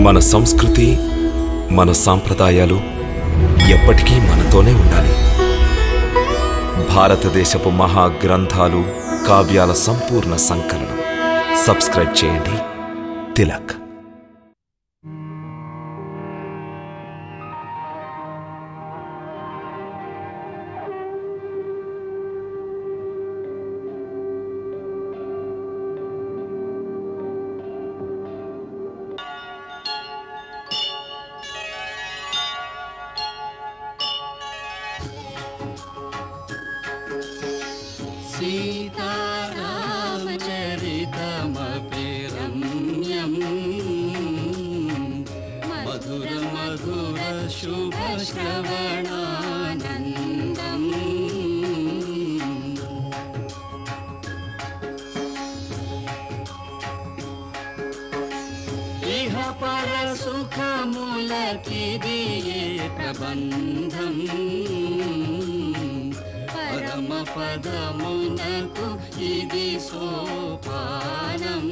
మన సంస్కృతి మన సాంప్రదాయాలు ఎప్పటికీ మనతోనే ఉండాలి భారతదేశపు మహా గ్రంథాలు కావ్యాల సంపూర్ణ సంకలనం సబ్స్క్రైబ్ చేయండి తిలక్ सीतारामचरितमपि रम्यम् मधुर मधुर शुभश्रवणानन्दम् इह परसुखमूलकिदिये प्रबन्धम् పరమపదమునకు ఇది సోపానం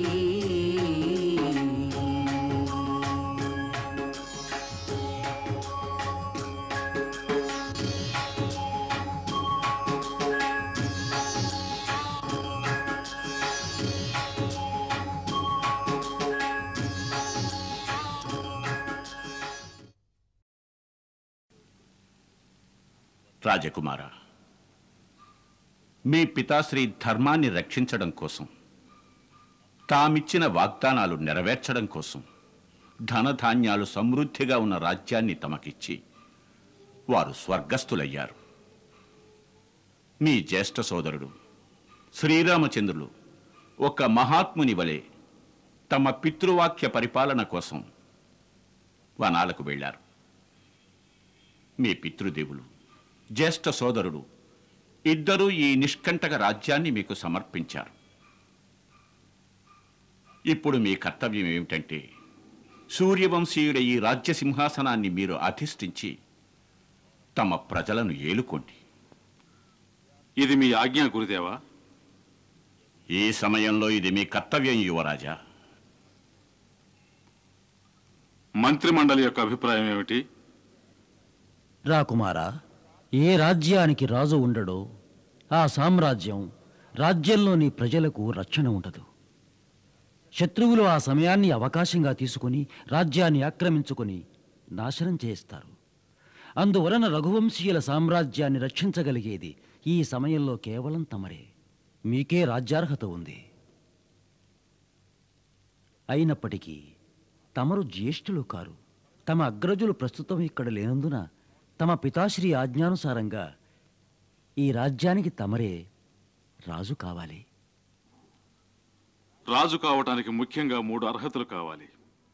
రాజకుమార మీ పితాశ్రీ ధర్మాన్ని రక్షించడం కోసం తామిచ్చిన వాగ్దానాలు నెరవేర్చడం కోసం ధనధాన్యాలు సమృద్ధిగా ఉన్న రాజ్యాన్ని తమకిచ్చి వారు స్వర్గస్థులయ్యారు మీ జ్యేష్ఠ సోదరుడు శ్రీరామచంద్రులు ఒక మహాత్ముని వలె తమ పితృవాక్య పరిపాలన కోసం వనాలకు వెళ్ళారు మీ పితృదేవులు జ్యేష్ఠ సోదరుడు ఇద్దరూ ఈ నిష్కంటక రాజ్యాన్ని మీకు సమర్పించారు ఇప్పుడు మీ కర్తవ్యం ఏమిటంటే సూర్యవంశీయుడ ఈ రాజ్య సింహాసనాన్ని మీరు అధిష్ఠించి తమ ప్రజలను ఏలుకోండి ఇది మీ ఆజ్ఞ గురుదేవా ఈ సమయంలో ఇది మీ కర్తవ్యం యువరాజా మంత్రిమండలి యొక్క అభిప్రాయం ఏమిటి రాకుమారా ఏ రాజ్యానికి రాజు ఉండడో ఆ సామ్రాజ్యం రాజ్యంలోని ప్రజలకు రక్షణ ఉండదు శత్రువులు ఆ సమయాన్ని అవకాశంగా తీసుకుని రాజ్యాన్ని ఆక్రమించుకొని నాశనం చేస్తారు అందువలన రఘువంశీయుల సామ్రాజ్యాన్ని రక్షించగలిగేది ఈ సమయంలో కేవలం తమరే మీకే రాజ్యార్హత ఉంది అయినప్పటికీ తమరు జ్యేష్ఠులు కారు తమ అగ్రజులు ప్రస్తుతం ఇక్కడ లేనందున తమ పితాశ్రీ ఆజ్ఞానుసారంగా ఈ రాజ్యానికి తమరే రాజు కావాలి రాజు కావటానికి ముఖ్యంగా మూడు అర్హతలు కావాలి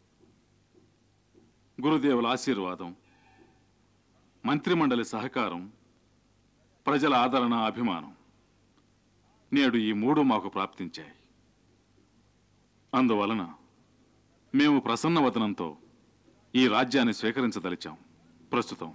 గురుదేవుల ఆశీర్వాదం మంత్రిమండలి సహకారం ప్రజల ఆదరణ అభిమానం నేడు ఈ మూడు మాకు ప్రాప్తించాయి అందువలన మేము ప్రసన్నవదనంతో ఈ రాజ్యాన్ని స్వీకరించదలిచాం ప్రస్తుతం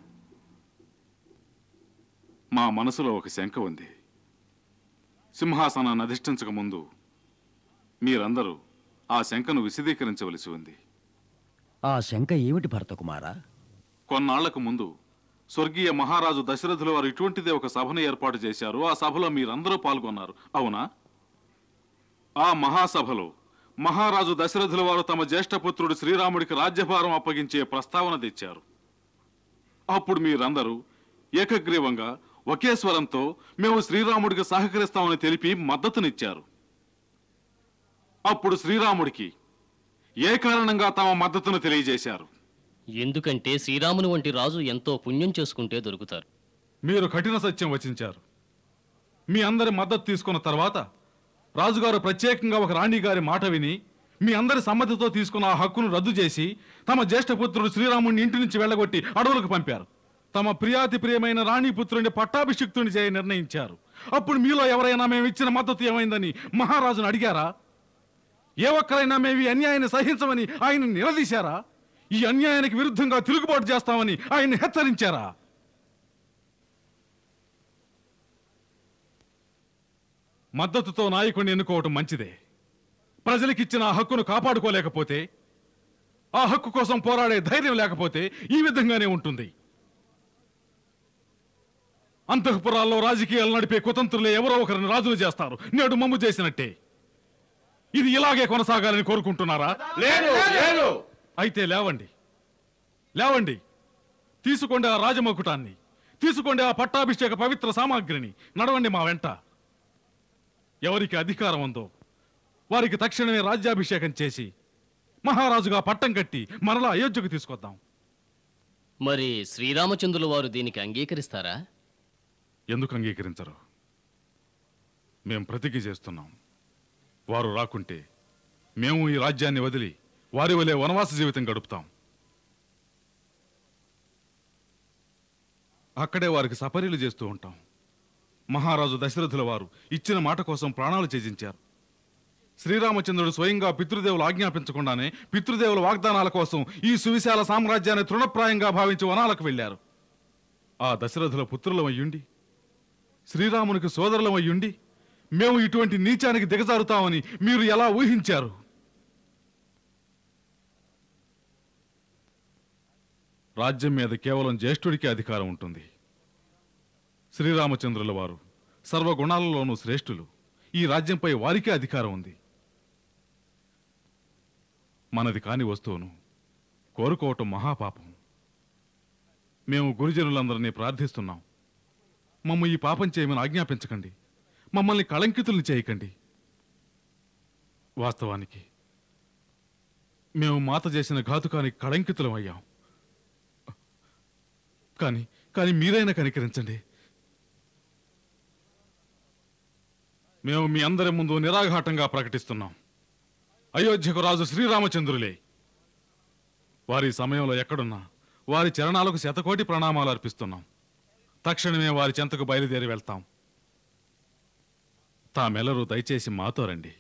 మా మనసులో ఒక శంక ఉంది సింహాసనాన్ని అధిష్ఠించక ముందు మీరందరూ ఆ శంకను విశదీకరించవలసి ఉంది ఆ శంక ఏమిటి భరతకుమారా కొన్నాళ్లకు ముందు స్వర్గీయ మహారాజు దశరథుల వారు ఇటువంటిదే ఒక సభను ఏర్పాటు చేశారు ఆ సభలో మీరందరూ పాల్గొన్నారు అవునా ఆ మహాసభలో మహారాజు దశరథుల వారు తమ జ్యేష్ఠపుత్రుడు శ్రీరాముడికి రాజ్యభారం అప్పగించే ప్రస్తావన తెచ్చారు అప్పుడు మీరందరూ ఏకగ్రీవంగా ఒకే స్వరంతో మేము శ్రీరాముడికి సహకరిస్తామని తెలిపి మద్దతునిచ్చారు అప్పుడు శ్రీరాముడికి ఏ కారణంగా తమ మద్దతును తెలియజేశారు ఎందుకంటే శ్రీరాముని వంటి రాజు ఎంతో పుణ్యం చేసుకుంటే దొరుకుతారు మీరు కఠిన సత్యం వచించారు మీ అందరి మద్దతు తీసుకున్న తర్వాత రాజుగారు ప్రత్యేకంగా ఒక రాణి గారి మాట విని మీ అందరి సమ్మతితో తీసుకున్న ఆ హక్కును రద్దు చేసి తమ జ్యేష్ఠపుత్రుడు శ్రీరాముడిని ఇంటి నుంచి వెళ్ళగొట్టి అడవులకు పంపారు తమ ప్రియాతి ప్రియమైన రాణిపుత్రుడిని పట్టాభిషిక్తుని చేయ నిర్ణయించారు అప్పుడు మీలో ఎవరైనా మేము ఇచ్చిన మద్దతు ఏమైందని మహారాజును అడిగారా ఏ ఒక్కరైనా మేము ఈ అన్యాయాన్ని సహించమని ఆయన నిలదీశారా ఈ అన్యాయానికి విరుద్ధంగా తిరుగుబాటు చేస్తామని ఆయన హెచ్చరించారా మద్దతుతో నాయకుడిని ఎన్నుకోవటం మంచిదే ప్రజలకిచ్చిన ఆ హక్కును కాపాడుకోలేకపోతే ఆ హక్కు కోసం పోరాడే ధైర్యం లేకపోతే ఈ విధంగానే ఉంటుంది అంతఃపురాల్లో రాజకీయాలు నడిపే కుతంత్రులే ఎవరో ఒకరిని రాజులు చేస్తారు నేడు మమ్ము చేసినట్టే ఇది ఇలాగే కొనసాగాలని కోరుకుంటున్నారా లేదు లేదు అయితే లేవండి లేవండి తీసుకోండి ఆ రాజమకుటాన్ని తీసుకోండి ఆ పట్టాభిషేక పవిత్ర సామాగ్రిని నడవండి మా వెంట ఎవరికి అధికారం ఉందో వారికి తక్షణమే రాజ్యాభిషేకం చేసి మహారాజుగా పట్టం కట్టి మరలా అయోధ్యకు తీసుకొద్దాం మరి శ్రీరామచంద్రుల వారు దీనికి అంగీకరిస్తారా ఎందుకు అంగీకరించరు మేం ప్రతిజ్ఞ చేస్తున్నాం వారు రాకుంటే మేము ఈ రాజ్యాన్ని వదిలి వారి వలె వనవాస జీవితం గడుపుతాం అక్కడే వారికి సపర్యలు చేస్తూ ఉంటాం మహారాజు దశరథుల వారు ఇచ్చిన మాట కోసం ప్రాణాలు త్యజించారు శ్రీరామచంద్రుడు స్వయంగా పితృదేవులు ఆజ్ఞాపించకుండానే పితృదేవుల వాగ్దానాల కోసం ఈ సువిశాల సామ్రాజ్యాన్ని తృణప్రాయంగా భావించి వనాలకు వెళ్ళారు ఆ దశరథుల పుత్రులమయ్యుండి శ్రీరామునికి సోదరులమయ్యుండి మేము ఇటువంటి నీచానికి దిగజారుతామని మీరు ఎలా ఊహించారు రాజ్యం మీద కేవలం జ్యేష్ఠుడికి అధికారం ఉంటుంది శ్రీరామచంద్రుల వారు సర్వగుణాలలోనూ శ్రేష్ఠులు ఈ రాజ్యంపై వారికే అధికారం ఉంది మనది కాని వస్తువును కోరుకోవటం మహాపాపం మేము గురుజనులందరినీ ప్రార్థిస్తున్నాం మమ్మ ఈ పాపం చేయమని ఆజ్ఞాపించకండి మమ్మల్ని కళంకితుల్ని చేయకండి వాస్తవానికి మేము మాత చేసిన ఘాతుకానికి కళంకితులం అయ్యాం కానీ కానీ మీరైనా కనికరించండి మేము మీ అందరి ముందు నిరాఘాటంగా ప్రకటిస్తున్నాం అయోధ్యకు రాజు శ్రీరామచంద్రులే వారి సమయంలో ఎక్కడున్నా వారి చరణాలకు శతకోటి ప్రణామాలు అర్పిస్తున్నాం తక్షణమే వారి చెంతకు బయలుదేరి వెళ్తాం తామెల్లరూ దయచేసి మాతో రండి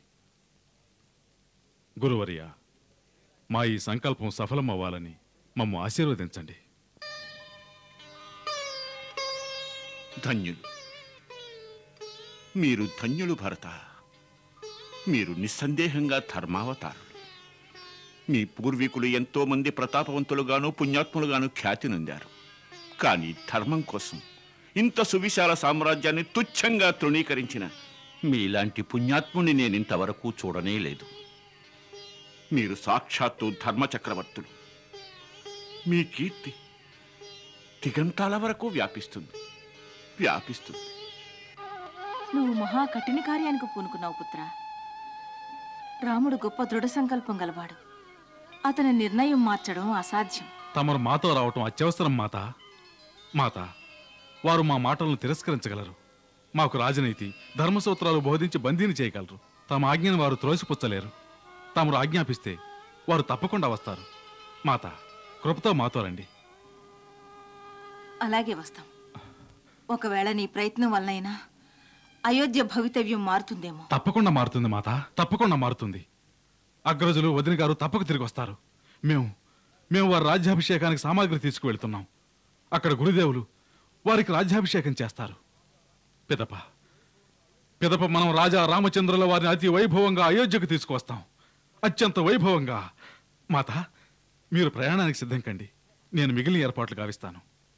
గురువర్య మా ఈ సంకల్పం సఫలం అవ్వాలని మమ్ము ఆశీర్వదించండి ధన్యులు మీరు ధన్యులు భరత మీరు నిస్సందేహంగా ధర్మావతారులు మీ పూర్వీకులు ఎంతో మంది ప్రతాపవంతులుగాను పుణ్యాత్ములుగాను ఖ్యాతి నొందారు కానీ ధర్మం కోసం ఇంత సువిశాల సామ్రాజ్యాన్ని తుచ్చంగా తృణీకరించిన మీలాంటి పుణ్యాత్ముని నేను ఇంతవరకు చూడనే లేదు మీరు సాక్షాత్తు ధర్మచక్రవర్తులు మీ కీర్తి దిగంతాల వరకు వ్యాపిస్తుంది వ్యాపిస్తుంది నువ్వు మహా కఠిన కార్యానికి పూనుకున్నావు పుత్ర రాముడు గొప్ప దృఢ సంకల్పం గలవాడు అతని నిర్ణయం మార్చడం అసాధ్యం తమరు మాతో రావటం అత్యవసరం మాత మాత వారు మా మాటలను తిరస్కరించగలరు మాకు రాజనీతి ధర్మసూత్రాలు బోధించి బందీని చేయగలరు తమ ఆజ్ఞను వారు త్రోసిపుచ్చలేరు తమరు ఆజ్ఞాపిస్తే వారు తప్పకుండా వస్తారు మాత కృపతో మాతో రండి అలాగే వస్తాం ఒకవేళ నీ ప్రయత్నం వల్లనైనా అయోధ్య భవితవ్యం మారుతుందేమో తప్పకుండా మారుతుంది మాత తప్పకుండా మారుతుంది అగ్రజులు వదిన గారు తప్పక తిరిగి వస్తారు మేము మేము వారి రాజ్యాభిషేకానికి సామాగ్రి తీసుకువెళ్తున్నాం అక్కడ గురుదేవులు వారికి రాజ్యాభిషేకం చేస్తారు పిదప పిదప మనం రాజా రామచంద్రుల వారిని అతి వైభవంగా అయోధ్యకు తీసుకువస్తాం అత్యంత వైభవంగా మాత మీరు ప్రయాణానికి సిద్ధం కండి నేను మిగిలిన ఏర్పాట్లు గావిస్తాను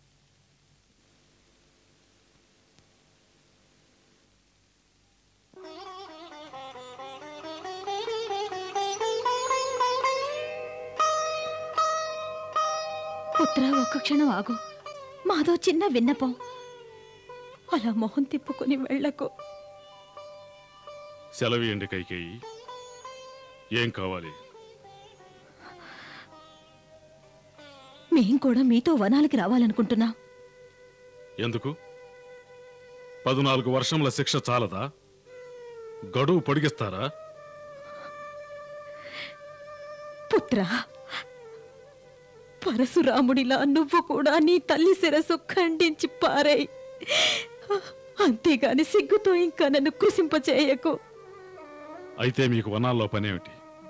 పుత్ర ఒక్క క్షణం ఆగు మాదో చిన్న విన్నపం అలా మొహం తిప్పుకొని వెళ్ళకు సెలవియండి కైకేయి ఏం కావాలి మేం కూడా మీతో వనాలకి రావాలనుకుంటున్నాం ఎందుకు పదునాలుగు వర్షముల శిక్ష చాలదా గడువు పొడిగిస్తారా పుత్ర పరశురాముడిలా నువ్వు కూడా నీ తల్లి శిరసు ఖండించి పారాయి అంతేగాని సిగ్గుతో ఇంకా నన్ను కృషింపచేయకు అయితే మీకు వనాల్లో పనేమిటి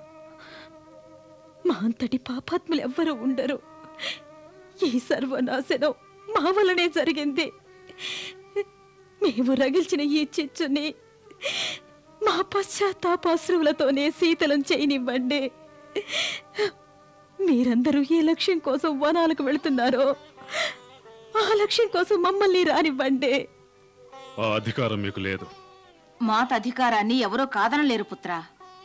మా అంతటి పాపాత్ములు ఎవ్వరూ ఉండరు ఈ సర్వనాశనం మా వలనే జరిగింది మేము రగిల్చిన ఈ చిచ్చుని మా పశ్చాత్తాపాశ్రువులతోనే శీతలం చేయనివ్వండి మీ మీరందరూ ఏ లక్ష్యం కోసం వనాలకు వెళుతున్నారో ఆ లక్ష్యం కోసం మమ్మల్ని రానివ్వండి ఆ అధికారం మీకు లేదు మాత అధికారాన్ని ఎవరో కాదనలేరు పుత్రా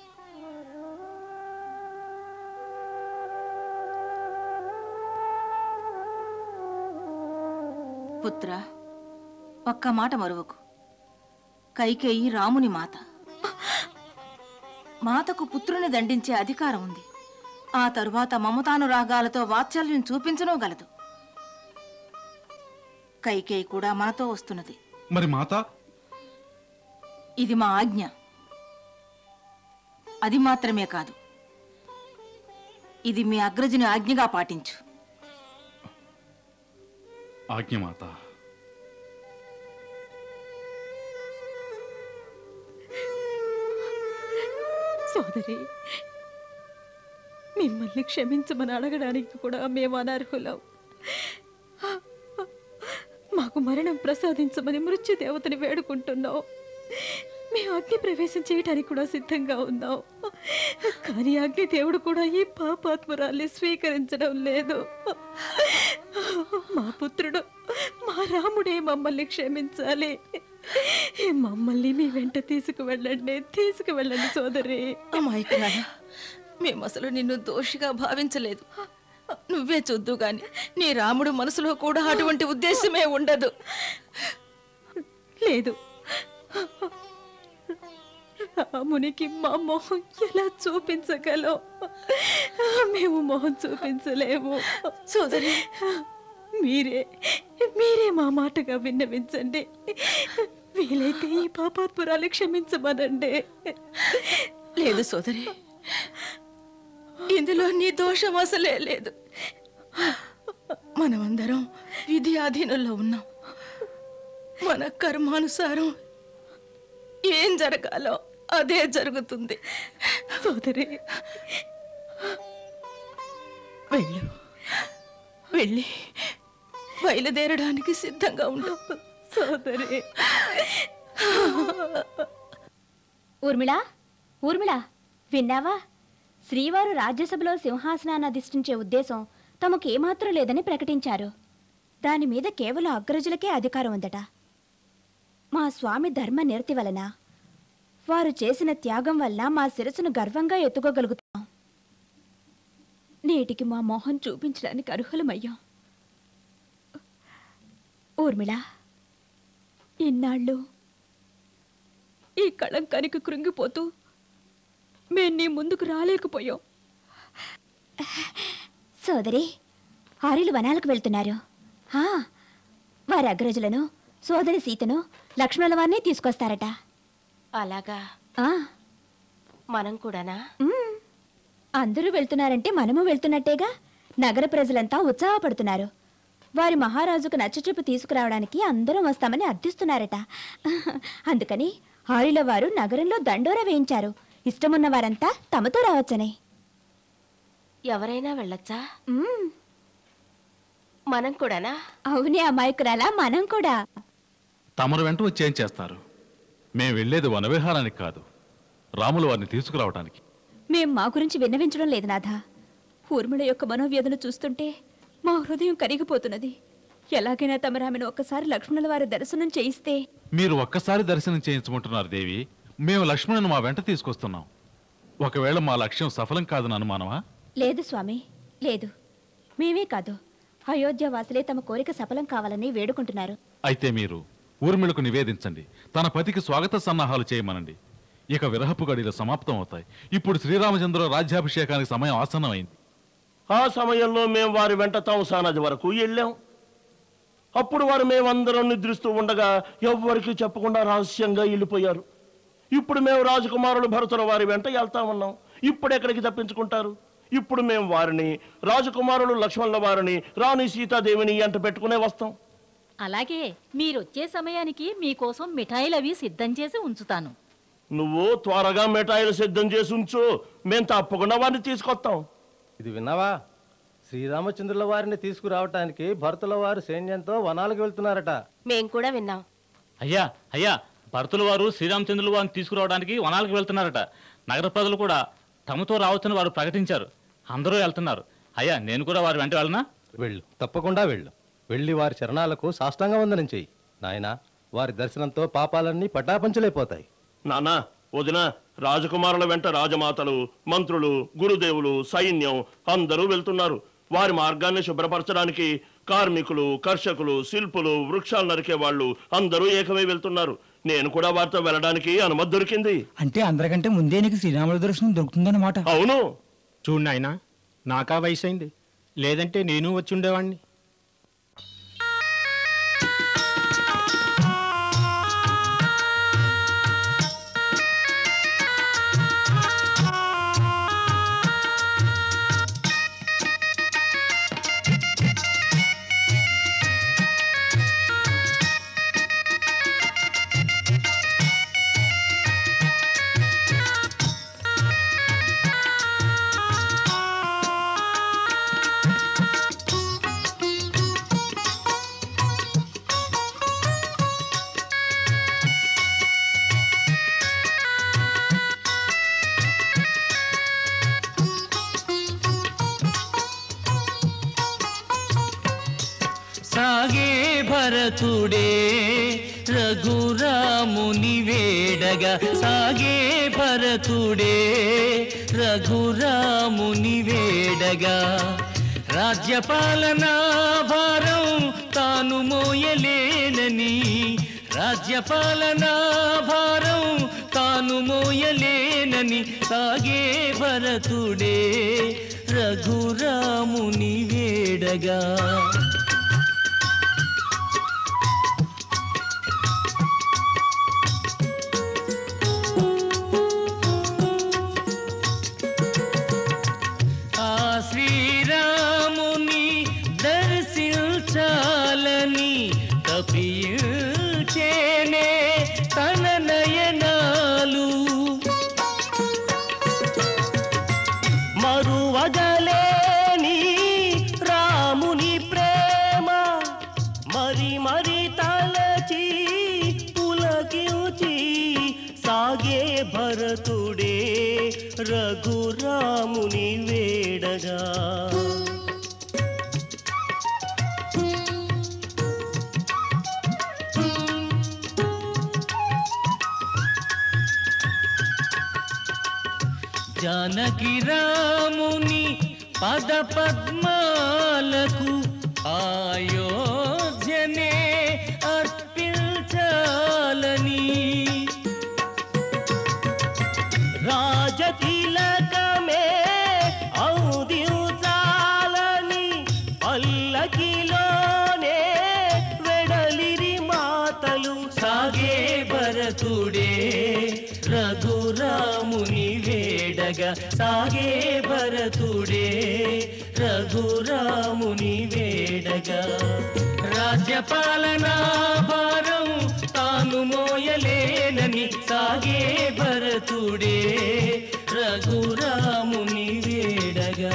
పుత్ర ఒక్క మాట మరువకు కైకేయి రాముని మాత మాతకు పుత్రుని దండించే అధికారం ఉంది ఆ తరువాత మమతానురాగాలతో వాత్సల్యం చూపించనూ గలదు కైకేయి కూడా మనతో వస్తున్నది మరి మాత ఇది మా ఆజ్ఞ అది మాత్రమే కాదు ఇది మీ అగ్రజుని ఆజ్ఞగా పాటించు ఆజ్ఞ మాత సోదరి మిమ్మల్ని క్షమించమని అడగడానికి కూడా మేము అనర్హులం మాకు మరణం ప్రసాదించమని మృత్యుదేవతని వేడుకుంటున్నాం మేము అగ్ని ప్రవేశం చేయడానికి కూడా సిద్ధంగా ఉన్నాం కానీ అగ్ని దేవుడు కూడా ఈ పాపాత్మురాల్ని స్వీకరించడం లేదు మా పుత్రుడు మా రాముడే మమ్మల్ని క్షమించాలి మమ్మల్ని మీ వెంట తీసుకువెళ్ళండి తీసుకువెళ్ళండి సోదరి అమాయకురాలా మేము అసలు నిన్ను దోషిగా భావించలేదు నువ్వే చూద్దు గాని నీ రాముడు మనసులో కూడా అటువంటి ఉద్దేశమే ఉండదు లేదు రామునికి మా మొహం ఎలా చూపించగలం మేము మొహం చూపించలేము సోదరి మీరే మీరే మా మాటగా విన్నవించండి వీలైతే ఈ పాపాత్పురాలు క్షమించమనండి లేదు సోదరి ఇందులో నీ దోషం అసలే లేదు మనమందరం విధి ఆధీనంలో ఉన్నాం మన కర్మానుసారం ఏం జరగాలో అదే జరుగుతుంది సోదరి వెళ్ళు వెళ్ళి బయలుదేరడానికి సిద్ధంగా ఉండు సోదరి ఊర్మిళ ఊర్మిళ విన్నావా శ్రీవారు రాజ్యసభలో సింహాసనాన్ని అధిష్ఠించే ఉద్దేశం తమకు ఏమాత్రం లేదని ప్రకటించారు దాని మీద కేవలం అగ్రజులకే అధికారం ఉందట మా స్వామి ధర్మ నిరతి వలన వారు చేసిన త్యాగం వల్ల మా శిరస్సును గర్వంగా ఎత్తుకోగలుగుతాం నేటికి మా మోహం చూపించడానికి అర్హులమయ్యాం ఊర్మిళ ఇన్నాళ్ళు ఈ కళంకానికి కృంగిపోతూ మేము నీ ముందుకు రాలేకపోయాం సోదరి ఆరులు వనాలకు వెళ్తున్నారు హా, వారి అగ్రజులను సోదరి సీతను లక్ష్మణుల వారిని తీసుకొస్తారట అలాగా ఆ, మనం కూడానా మ్మ్. అందరూ వెళ్తున్నారంటే మనము వెళ్తున్నట్టేగా నగర ప్రజలంతా ఉత్సాహపడుతున్నారు వారి మహారాజుకు నచ్చచూపు తీసుకురావడానికి అందరం వస్తామని అర్థిస్తున్నారట అందుకని ఆరుల వారు నగరంలో దండోర వేయించారు ఇష్టమున్న వారంతా తమతో రావచ్చని ఎవరైనా వెళ్ళొచ్చా మ్మ్. మనం కూడానా అవునే అమాయకురాలా మనం కూడా తమరు వెంట వచ్చి ఏం చేస్తారు మేము వెళ్ళేది వనవిహారానికి కాదు రాములు వారిని తీసుకురావటానికి మేం మా గురించి విన్నవించడం లేదు నాథ ఊర్మిళ యొక్క మనోవ్యధను చూస్తుంటే మా హృదయం కరిగిపోతున్నది ఎలాగైనా తమరు ఆమెను ఒక్కసారి లక్ష్మణుల వారి దర్శనం చేయిస్తే మీరు ఒక్కసారి దర్శనం చేయించమంటున్నారు దేవి మేము లక్ష్మణుని మా వెంట తీసుకొస్తున్నాం ఒకవేళ మా లక్ష్యం సఫలం కాదని అనుమానమా లేదు స్వామి లేదు మేమే కాదు అయోధ్య వాసులే తమ కోరిక సఫలం కావాలని వేడుకుంటున్నారు అయితే మీరు ఊర్మిళకు నివేదించండి తన పతికి స్వాగత సన్నాహాలు చేయమనండి ఇక విరహపు గడిలు సమాప్తం అవుతాయి ఇప్పుడు శ్రీరామచంద్ర రాజ్యాభిషేకానికి సమయం ఆసన్నమైంది ఆ సమయంలో మేము వారి వెంట తాంసా నది వరకు వెళ్ళాం అప్పుడు వారు మేమందరం నిద్రిస్తూ ఉండగా ఎవ్వరికి చెప్పకుండా రహస్యంగా వెళ్ళిపోయారు ఇప్పుడు మేము రాజకుమారులు భరతుల వారి వెంట వెళ్తా ఉన్నాం ఇప్పుడు ఎక్కడికి తప్పించుకుంటారు ఇప్పుడు మేము వారిని రాజకుమారులు లక్ష్మణుల వారిని రాణి సీతాదేవిని ఎంట పెట్టుకునే వస్తాం అలాగే మీరొచ్చే సమయానికి మీకోసం మిఠాయిలు అవి సిద్ధం చేసి ఉంచుతాను నువ్వు త్వరగా మిఠాయిలు సిద్ధం చేసి ఉంచు మేము తప్పకుండా వారిని తీసుకొస్తాం ఇది విన్నావా శ్రీరామచంద్రుల వారిని తీసుకురావటానికి భరతుల వారు సైన్యంతో వనాలకు వెళ్తున్నారట మేం కూడా విన్నాం అయ్యా అయ్యా భరతుల వారు శ్రీరామచంద్రుల వారిని తీసుకురావడానికి వనాలకు వెళ్తున్నారట నగర ప్రజలు కూడా తమతో రావచ్చని వారు ప్రకటించారు అందరూ వెళ్తున్నారు అయ్యా నేను కూడా వారి వెంట వెళ్ళనా వెళ్ళు తప్పకుండా వెళ్ళు వెళ్ళి వారి చరణాలకు సాష్టాంగ వందనం చెయ్యి నాయనా వారి దర్శనంతో పాపాలన్నీ పటాపంచలైపోతాయి నానా వదిన రాజకుమారుల వెంట రాజమాతలు మంత్రులు గురుదేవులు సైన్యం అందరూ వెళ్తున్నారు వారి మార్గాన్ని శుభ్రపరచడానికి కార్మికులు కర్షకులు శిల్పులు వృక్షాలు నరికే వాళ్ళు అందరూ ఏకమై వెళ్తున్నారు నేను కూడా వారితో వెళ్ళడానికి అనుమతి దొరికింది అంటే అందరికంటే ముందే నీకు శ్రీరాముల దర్శనం దొరుకుతుందన్నమాట అవును చూడు నాయనా నాకా వయసు అయింది లేదంటే నేను వచ్చి ఉండేవాడిని సాగే భరతుడే రఘురాముని వేడగా సాగే భరతుడే రఘురాముని వేడగా రాజ్యపాలనా భారం తాను మోయలేనని రాజ్యపాలనా భారం తాను మోయలేనని సాగే భరతుడే రఘురాముని వేడగా ఆ శ్రీరాముని దర్శించాలని తప్పించేనే తన నయనాలు మరువగలేని రాముని ప్రేమ మరి మరి తలచి పులకించి సాగే భరతుడే రఘురాముని వేడగా జానకి రాముని పద పద్మాలకు ఆయోధ్యనే అర్పించాలని రాజతిలకమే ఔదించాలని పల్లకిలోనే వెడలిరి మాతలు సాగే భరతుడే రఘురాముని వేడగా సాగే భరతుడే రఘురాముని వేడగా రాజ్యపాలనా భారం తాను మోయలేనని సాగే భరతుడే రఘురాముని వేడగా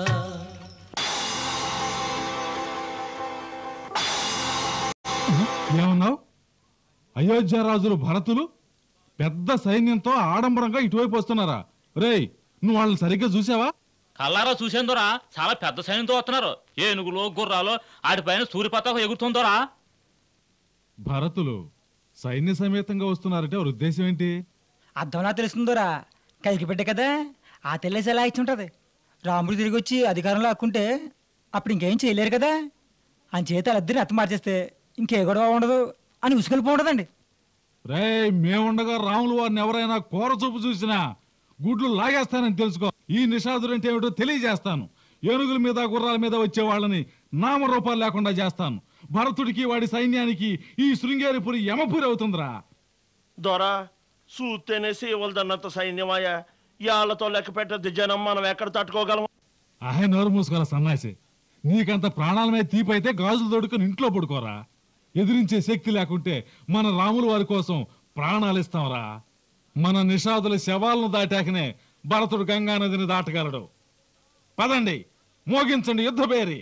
ఏమన్నావు అయోధ్య రాజులు భరతులు పెద్ద సైన్యంతో ఆడంబరంగా ఇటువైపు వస్తున్నారా రేయ్ నువ్వు వాళ్ళని సరిగ్గా చూసావా కల్లారా చూసేందోరా చాలా పెద్ద సైన్యంతో వస్తున్నారు ఏనుగులు గుర్రాలు ఆటిపైన సూర్యపతాకం ఎగురుతుందోరా భరతులు సైన్య సమేతంగా వస్తున్నారంటే వారి ఉద్దేశం ఏంటి అర్థంలా తెలుస్తుందోరా కైకి పెట్టే కదా ఆ తెల్లేసి ఎలా ఇచ్చి ఉంటది రాముడు తిరిగి వచ్చి అధికారంలో హక్కుంటే అప్పుడు ఇంకేం చేయలేరు కదా అని చేత వాళ్ళిద్దరిని అత్త మార్చేస్తే ఇంకే గొడవ ఉండదు అని ఉసుకెళ్ళిపోఉండదండి రే మేముండగా రాములు వారిని ఎవరైనా కూర చూపు చూసినా గుడ్లు లాగేస్తానని తెలుసుకో ఈ నిషాదుడు అంటే ఏమిటో తెలియజేస్తాను ఏనుగుల మీద గుర్రాల మీద వచ్చే వాళ్ళని నామరూపాలు లేకుండా చేస్తాను భరతుడికి వాడి సైన్యానికి ఈ శృంగేరిపురి యమపురి అవుతుందిరా దొర సూత్తేనే సేవలదన్నంత సైన్యమాయ యాళ్లతో లెక్క పెట్టద్ది జనం మనం ఎక్కడ తట్టుకోగలం అహే నోరు మూసుకోరా సన్నాసి నీకంత ప్రాణాల మీద తీపైతే గాజులు తోడుకొని ఇంట్లో పడుకోరా ఎదిరించే శక్తి లేకుంటే మన రాములు వారి కోసం ప్రాణాలు ఇస్తాంరా మన నిషాదుల శవాలను దాటాకనే భరతుడు గంగా నదిని దాటగలడు పదండి మోగించండి యుద్ధ పేరి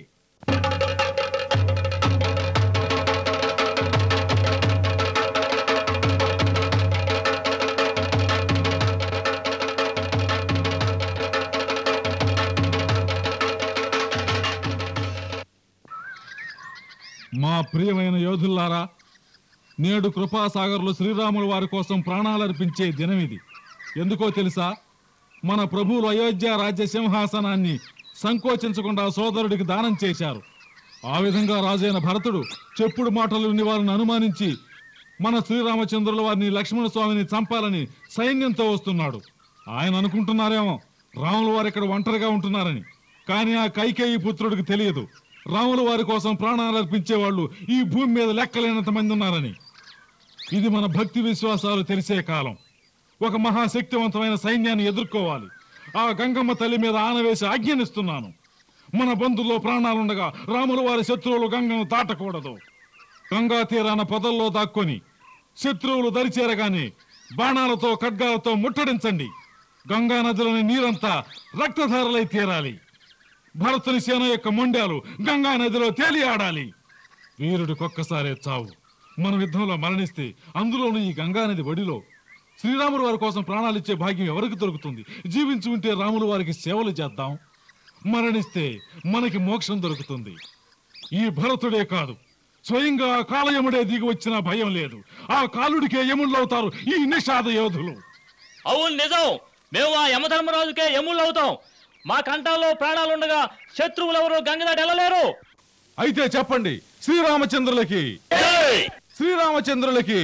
మా ప్రియమైన యోధుల్లారా నేడు కృపాసాగర్లో శ్రీరాములు వారి కోసం ప్రాణాలర్పించే దినం ఇది ఎందుకో తెలుసా మన ప్రభువులు అయోధ్య రాజ్య సింహాసనాన్ని సంకోచించకుండా సోదరుడికి దానం చేశారు ఆ విధంగా రాజైన భరతుడు చెప్పుడు మాటలు విని వారిని అనుమానించి మన శ్రీరామచంద్రుల వారిని లక్ష్మణ స్వామిని చంపాలని సైన్యంతో వస్తున్నాడు ఆయన అనుకుంటున్నారేమో రాముల వారు ఇక్కడ ఒంటరిగా ఉంటున్నారని కానీ ఆ కైకేయి పుత్రుడికి తెలియదు రాముల వారి కోసం ప్రాణాలు అర్పించే వాళ్ళు ఈ భూమి మీద లెక్కలేనంత మంది ఉన్నారని ఇది మన భక్తి విశ్వాసాలు తెలిసే కాలం ఒక మహాశక్తివంతమైన సైన్యాన్ని ఎదుర్కోవాలి ఆ గంగమ్మ తల్లి మీద ఆనవేసి ఆజ్ఞనిస్తున్నాను మన బంధుల్లో ప్రాణాలుండగా రాముల వారి శత్రువులు గంగను దాటకూడదు గంగా తీరాన పొదల్లో దాక్కొని శత్రువులు దరిచేరగానే బాణాలతో ఖడ్గాలతో ముట్టడించండి గంగా నదిలోని నీరంతా రక్తధారలై తీరాలి భరతుని సేన యొక్క మొండాలు గంగా నదిలో తేలియాడాలి వీరుడికొక్కసారే చావు మనం యుద్ధంలో మరణిస్తే అందులోనూ ఈ గంగా నది ఒడిలో శ్రీరాములు వారి కోసం ప్రాణాలిచ్చే భాగ్యం ఎవరికి దొరుకుతుంది జీవించి ఉంటే రాములు వారికి సేవలు చేద్దాం మరణిస్తే మనకి మోక్షం దొరుకుతుంది ఈ భరతుడే కాదు స్వయంగా ఆ కాలయముడే దిగి వచ్చిన భయం లేదు ఆ కాలుడికే యముళ్ళవుతారు ఈ నిషాద యోధులు అవును నిజం మేము ఆ యమధర్మరాజుకే యముళ్ళు అవుతాం మా కంఠాల్లో ప్రాణాలుండగా శత్రువులు ఎవరు గంగదాటి వెళ్ళలేరు అయితే చెప్పండి శ్రీరామచంద్రులకి శ్రీరామచంద్రులకి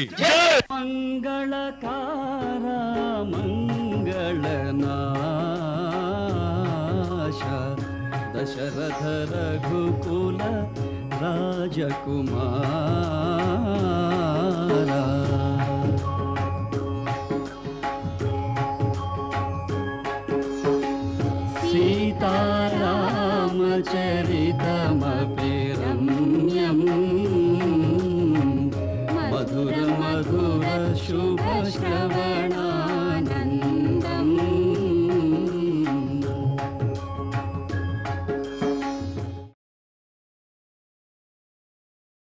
మంగళకార మంగళనాశ దశరథ రఘుకుల రాజకుమార సీతారామచరితమపి రమ్యం మధుర మధుర శుభ శ్రవణ